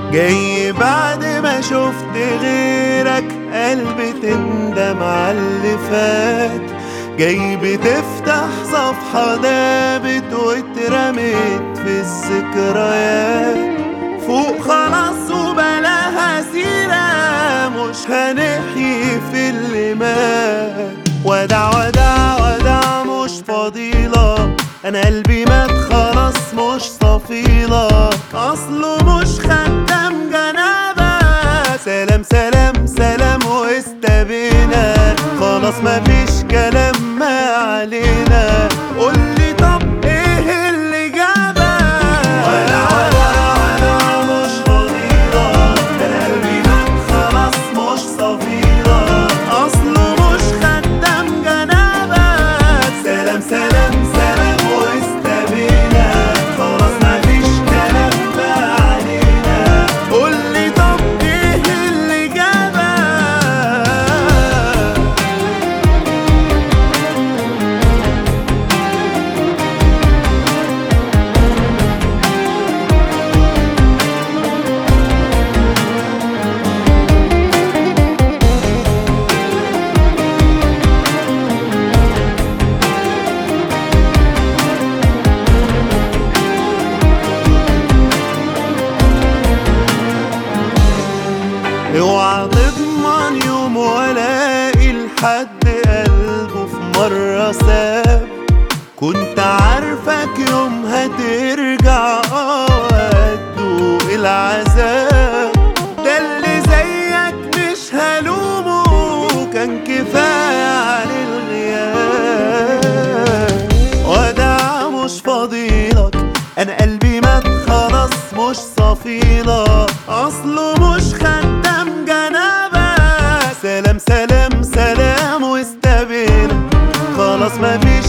جاي بعد ما شفت غيرك قلبي تندم على اللي فات جاي بتفتح صفحة دابت واترمت في الذكريات فوق خلاص وبلاها سيرة مش هنحيي في اللي مات ودع ودع ودع مش فضيلة انا قلبي مات خلاص مش صفيلة اصله مش خدام جنابة سلام سلام سلام واستبينا خلاص مفيش كلام ما علينا قولي طب ايه اللي جابك ولا ولا ولا مش فضيلة انا قلبي مات خلاص مش صفيلة اصله مش خدام جنابك سلام سلام سلام واستبينا خلاص مفيش كلام بقى علينا قولي طب ايه اللي جابك اوعى تضمن يوم والاقي لحد قلبه في مرة ساب كنت عارفك يوم هترجع اه تدوق العذاب ده اللي زيك مش هلومه كان كفاية عن الغياب ودع مش فضيلك انا قلبي مات خلاص مش صفيلة اصله مش خدام جنابة سلام سلام سلام واستبينا خلاص مفيش